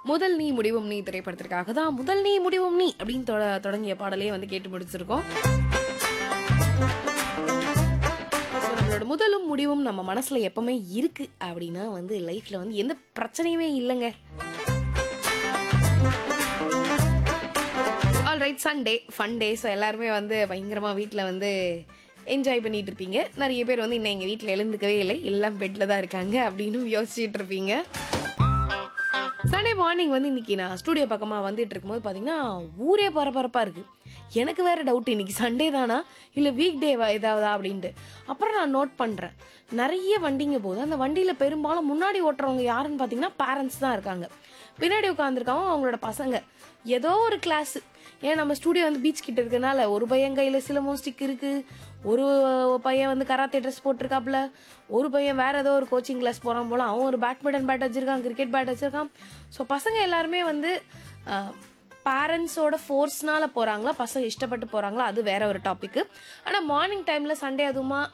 முதல் நீ முடிவும் நீ திரைப்படத்திற்காக தான் முதல் நீ முடிவும் நீ அப்படின்னு தொட- தொடங்கிய பாடலே வந்து கேட்டு முடிச்சிருக்கோம் So, நம்மளோட முதலும் முடிவும் நம்ம மனசுல எப்பவுமே இருக்கு அப்படின்னா வந்து லைஃப்ல வந்து எந்த பிரச்சனையுமே இல்லைங்க all right Sunday fun day so எல்லாருமே வந்து பயங்கரமாக வீட்டில் வந்து என்ஜாய் பண்ணிட்டு இருப்பீங்க நிறைய பேர் வந்து இன்னும் எங்கள் வீட்டில் எழுந்துக்கவே இல்லை எல்லாம் பெட்டில் தான் இருக்காங்க அப்படின்னு யோசிச்சுட்டு இருப்பீங்க சண்டே மார்னிங் வந்து இன்னைக்கு நான் ஸ்டூடியோ பக்கமாக வந்துட்டு இருக்கும்போது பார்த்தீங்கன்னா ஊரே பரபரப்பாக இருக்குது எனக்கு வேற டவுட் இன்னைக்கு சண்டே தானா இல்லை வீக் டேவா ஏதாவதா அப்படின்ட்டு அப்புறம் நான் நோட் பண்ணுறேன் நிறைய வண்டிங்க போகுது அந்த வண்டியில் பெரும்பாலும் முன்னாடி ஓட்டுறவங்க யாருன்னு பார்த்தீங்கன்னா பேரண்ட்ஸ் தான் இருக்காங்க பின்னாடி உட்காந்துருக்காங்க அவங்களோட பசங்க ஏதோ ஒரு கிளாஸ் ஏன் நம்ம ஸ்டூடியோ வந்து பீச் கிட்ட இருக்கனால ஒரு பையன் கையில் சிலமோ ஸ்டிக் இருக்கு ஒரு பையன் வந்து கராத்தே ட்ரெஸ் போட்டிருக்காப்புல ஒரு பையன் வேற ஏதோ ஒரு கோச்சிங் கிளாஸ் போறான் போல அவன் ஒரு பேட்மிண்டன் பேட் வச்சிருக்கான் கிரிக்கெட் பேட் வச்சிருக்கான் ஸோ பசங்க எல்லாருமே வந்து பேரண்ட்ஸோட ஃபோர்ஸ்னால போறாங்களா பசங்க இஷ்டப்பட்டு போறாங்களா அது வேற ஒரு டாபிக் ஆனால் மார்னிங் டைம்ல சண்டே அதுவுமா